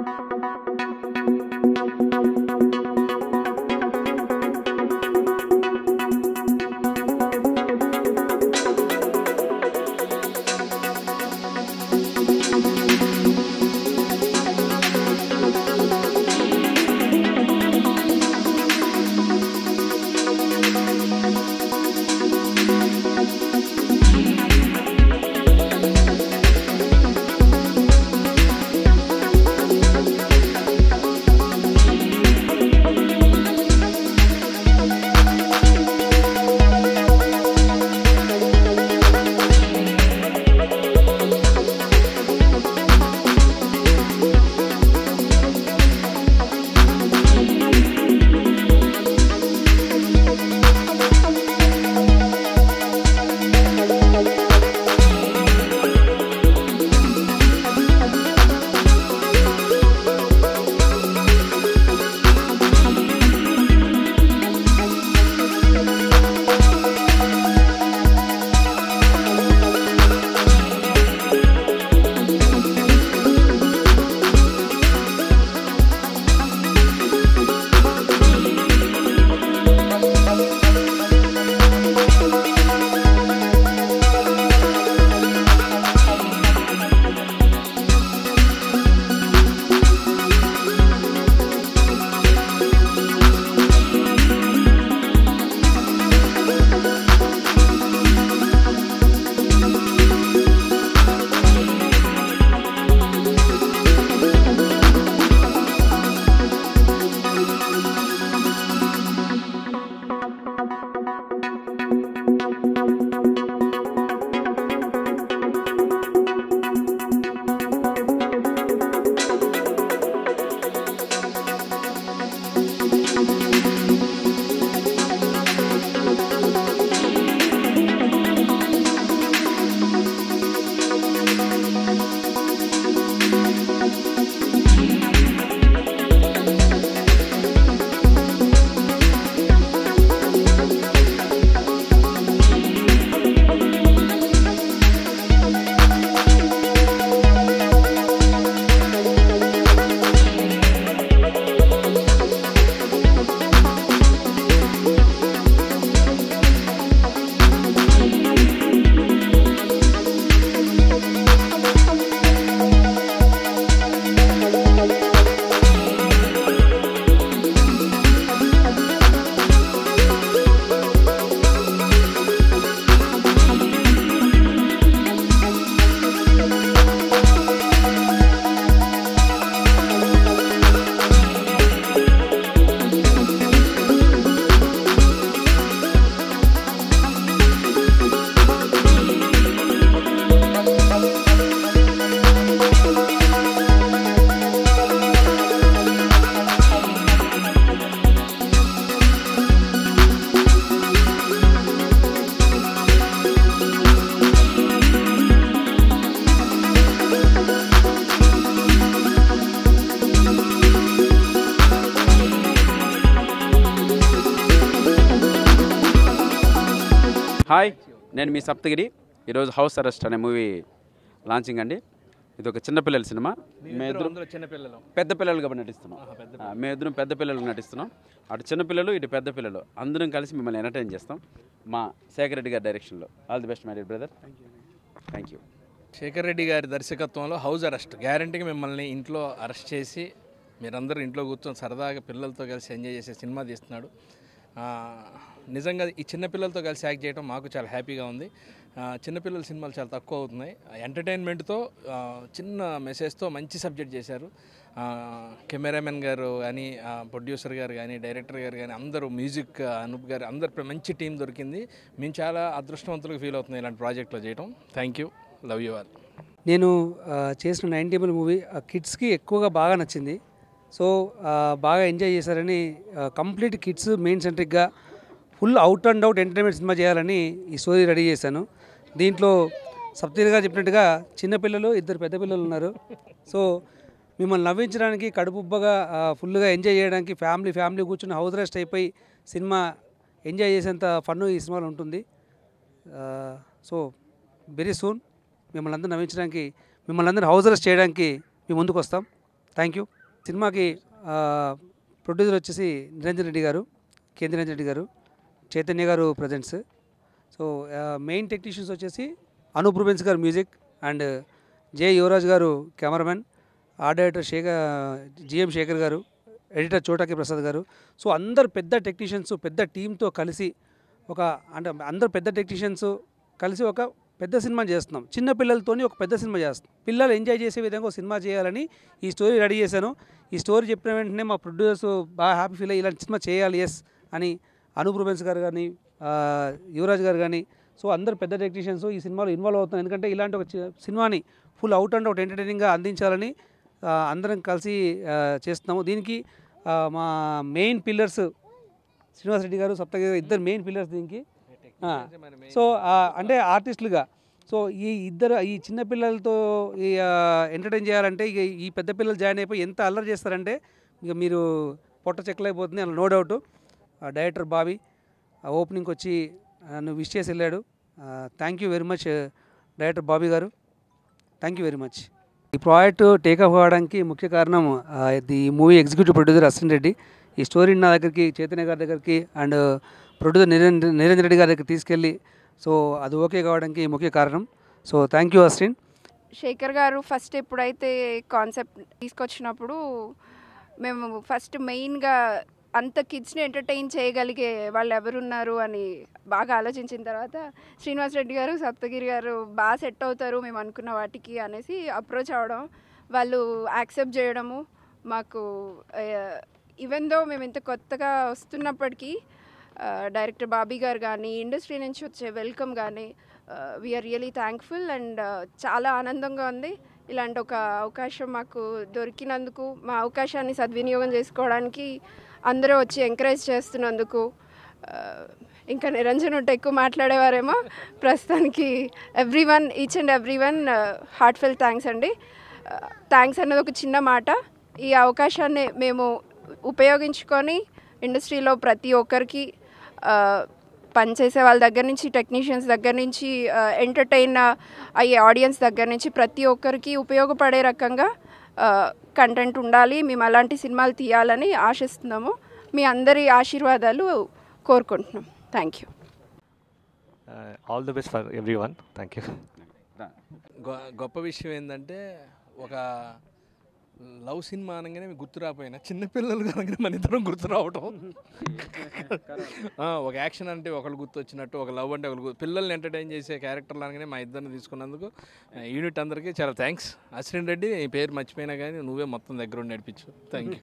Hi నేను మీ సప్తగిరి ఈరోజు హౌస్ అరెస్ట్ అనే మూవీ లాంచింగ్ అండి ఇది ఒక చిన్నపిల్లల సినిమా మేమిద్దరం అందరూ చిన్నపిల్లలు పెద్ద పిల్లలుగా నటిస్తున్నాం ఆ, మేమిద్దరం పెద్ద పిల్లలుగా నటిస్తున్నాం అటు చిన్నపిల్లలు ఇటు పెద్ద పిల్లలు అందరం కలిసి మిమ్మల్ని ఎంటర్టైన్ చేస్తాం మా శేఖర్ రెడ్డి గారి డైరెక్షన్లో all the best my brother thank you Shekar Reddy గారి దర్శకత్వంలో హౌస్ అరెస్ట్ గ్యారంటీగా మిమ్మల్ని ఇంట్లో అరెస్ట్ చేసి మీరందరూ ఇంట్లో కూర్చొని సరదాగా పిల్లలతో కలిసి ఎంజాయ్ చేసే సినిమా తీస్తున్నాడు ఆ, నిజంగా ఈ చిన్న పిల్లలతో కలిసి యాక్ట్ చేయడం మాకు చాలా హ్యాపీగా ఉంది ఆ, చిన్నపిల్లల సినిమాలు చాలా తక్కువ అవుతున్నాయి ఎంటర్టైన్మెంట్తో ఆ, చిన్న మెసేజ్తో మంచి సబ్జెక్ట్ చేశారు ఆ, కెమెరామెన్ గారు కానీ ప్రొడ్యూసర్ గారు కానీ డైరెక్టర్ గారు కానీ అందరూ మ్యూజిక్ అనూప్ గారు అందరు మంచి టీం దొరికింది మేము చాలా అదృష్టవంతులుగా ఫీల్ అవుతున్నాం ఇలాంటి ప్రాజెక్ట్లో చేయడం thank you love you all నేను ఆ, చేసిన నైన్ టేబుల్ మూవీ కిడ్స్కి ఎక్కువగా బాగా నచ్చింది సో ఆ, బాగా ఎంజాయ్ చేశారని కంప్లీట్ కిడ్స్ మెయిన్ సెంట్రిక్గా full out and out entertainment cinema చేయాలని ఈ స్టోరీ రెడీ చేశాను దీంట్లో సప్తీర్ గారు చెప్పినట్టుగా చిన్నపిల్లలు ఇద్దరు పెద్ద పిల్లలు ఉన్నారు సో మిమ్మల్ని నవ్వించడానికి కడుపుబ్బగా ఆ, ఫుల్గా ఎంజాయ్ చేయడానికి ఫ్యామిలీ ఫ్యామిలీ కూర్చుని హౌస్ రెస్ట్ అయిపోయి సినిమా ఎంజాయ్ చేసేంత ఫన్ ఈ సినిమాలో ఉంటుంది సో వెరీ సూన్ మిమ్మల్ని అందరూ నవ్వించడానికి మిమ్మల్ని అందరూ హౌస్ అరెస్ట్ చేయడానికి మేము ముందుకు వస్తాం థ్యాంక్ యూ సినిమాకి ప్రొడ్యూసర్ వచ్చేసి నిరంజన్ రెడ్డి గారు కే నిరంజన్ రెడ్డి గారు చైతన్య గారు ప్రజెంట్స్ సో మెయిన్ టెక్నీషియన్స్ వచ్చేసి అనూప్ రూబెన్స్ గారు మ్యూజిక్ అండ్ జే యువరాజ్ గారు cameraman art director Shekar GM Shekar గారు ఎడిటర్ చోటాకి ప్రసాద్ గారు సో అందరు పెద్ద టెక్నీషియన్స్ పెద్ద టీంతో కలిసి ఒక అంటే అందరు పెద్ద టెక్నీషియన్స్ కలిసి ఒక పెద్ద సినిమా చేస్తున్నాం చిన్న పిల్లలతోని ఒక పెద్ద సినిమా చేస్తున్నాం పిల్లలు ఎంజాయ్ చేసే విధంగా ఒక సినిమా చేయాలని ఈ స్టోరీ రెడీ చేశాను ఈ స్టోరీ చెప్పిన వెంటనే మా ప్రొడ్యూసర్స్ బాగా హ్యాపీ ఫీల్ అయ్యి ఇలాంటి సినిమా చేయాలి ఎస్ అని అనూప్ రూబెన్స్ గారు కానీ ఆ, యువరాజ్ గారు కానీ సో అందరు పెద్ద టెక్నీషియన్స్ ఈ సినిమాలో ఇన్వాల్వ్ అవుతున్నారు ఎందుకంటే ఇలాంటి ఒక చి- సినిమాని ఫుల్ అవుట్ అండ్ అవుట్ ఎంటర్టైనింగ్గా అందించాలని ఆ, అందరం కలిసి ఆ, చేస్తున్నాము దీనికి ఆ, మా మెయిన్ పిల్లర్స్ శ్రీనివాస్ రెడ్డి గారు సప్తగిరి గారు ఇద్దరు మెయిన్ పిల్లర్స్ దీనికి ఆ, సో ఆ, అంటే ఆర్టిస్టులుగా సో ఈ ఇద్దరు ఈ చిన్న పిల్లలతో ఈ ఎంటర్టైన్ చేయాలంటే ఇక ఈ పెద్ద పిల్లలు జాయిన్ అయిపోయి ఎంత అల్లరి చేస్తారంటే ఇక మీరు పొట్ట చెక్కలైపోతుంది అలా నో డౌట్ డైరెక్టర్ బాబీ ఓపెనింగ్కి వచ్చి నన్ను విష్ చేసి వెళ్ళాడు thank you very much director Bobby గారు థ్యాంక్ యూ వెరీ మచ్ ఈ ప్రాజెక్ట్ టేకప్ అవ్వడానికి ముఖ్య కారణం ఆ, ఇది movie executive producer Ashwin Reddy ఈ స్టోరీని నా దగ్గరికి చైతన్య గారి దగ్గరికి అండ్ ప్రొడ్యూసర్ నిరంజన్ నిరంజన్ రెడ్డి గారి దగ్గరికి తీసుకెళ్ళి సో అది ఓకే కావడానికి ముఖ్య కారణం so thank you Ashwin Shekar గారు ఫస్ట్ ఎప్పుడైతే కాన్సెప్ట్ తీసుకొచ్చినప్పుడు మేము ఫస్ట్ మెయిన్గా అంత కిడ్స్ని ఎంటర్టైన్ చేయగలిగే వాళ్ళు ఎవరున్నారు అని బాగా ఆలోచించిన తర్వాత శ్రీనివాస్ రెడ్డి గారు సప్తగిరి గారు బాగా సెట్ అవుతారు మేము అనుకున్న వాటికి అనేసి అప్రోచ్ అవ్వడం వాళ్ళు యాక్సెప్ట్ చేయడము మాకు ఈవెన్ దో మేము ఇంత కొత్తగా వస్తున్నప్పటికీ డైరెక్టర్ బాబీ గారు కానీ ఇండస్ట్రీ నుంచి వచ్చే వెల్కమ్ కానీ వీఆర్ రియలీ థ్యాంక్ఫుల్ అండ్ చాలా ఆనందంగా ఉంది ఇలాంటి ఒక అవకాశం మాకు దొరికినందుకు మా అవకాశాన్ని సద్వినియోగం చేసుకోవడానికి అందరూ వచ్చి ఎంకరేజ్ చేస్తున్నందుకు ఆ, ఇంకా నిరంజన్ ఉంటే ఎక్కువ మాట్లాడేవారేమో ప్రస్తుతానికి every one each and every one heartfelt thanks అండి థ్యాంక్స్ అన్నది ఒక చిన్న మాట ఈ అవకాశాన్ని మేము ఉపయోగించుకొని ఇండస్ట్రీలో ప్రతి ఒక్కరికి ఆ, పనిచేసే వాళ్ళ దగ్గర నుంచి టెక్నీషియన్స్ దగ్గర నుంచి ఎంటర్టైన్ అయ్యే ఆడియన్స్ దగ్గర నుంచి ప్రతి ఒక్కరికి ఉపయోగపడే రకంగా కంటెంట్ ఉండాలి మేము అలాంటి సినిమాలు తీయాలని ఆశిస్తున్నాము మీ అందరి ఆశీర్వాదాలు కోరుకుంటున్నాం thank you Uh, all the best for everyone. Thank you. గొ- గొప్ప విషయం ఏంటంటే ఒక లవ్ సినిమా అనగానే మీకు గుర్తు రాపోయినా చిన్నపిల్లలు కనుక మన ఇద్దరం గుర్తు రావటం ఆ, ఒక యాక్షన్ అంటే ఒకళ్ళు గుర్తు వచ్చినట్టు ఒక లవ్ అంటే ఒకళ్ళు గుర్తు పిల్లల్ని ఎంటర్టైన్ చేసే క్యారెక్టర్లు అనగానే మా ఇద్దరిని తీసుకున్నందుకు యూనిట్ అందరికీ చాలా థ్యాంక్స్ అశ్విన్ రెడ్డి నీ పేరు మర్చిపోయినా కానీ నువ్వే మొత్తం దగ్గర ఉండి నడిపించు థ్యాంక్ యూ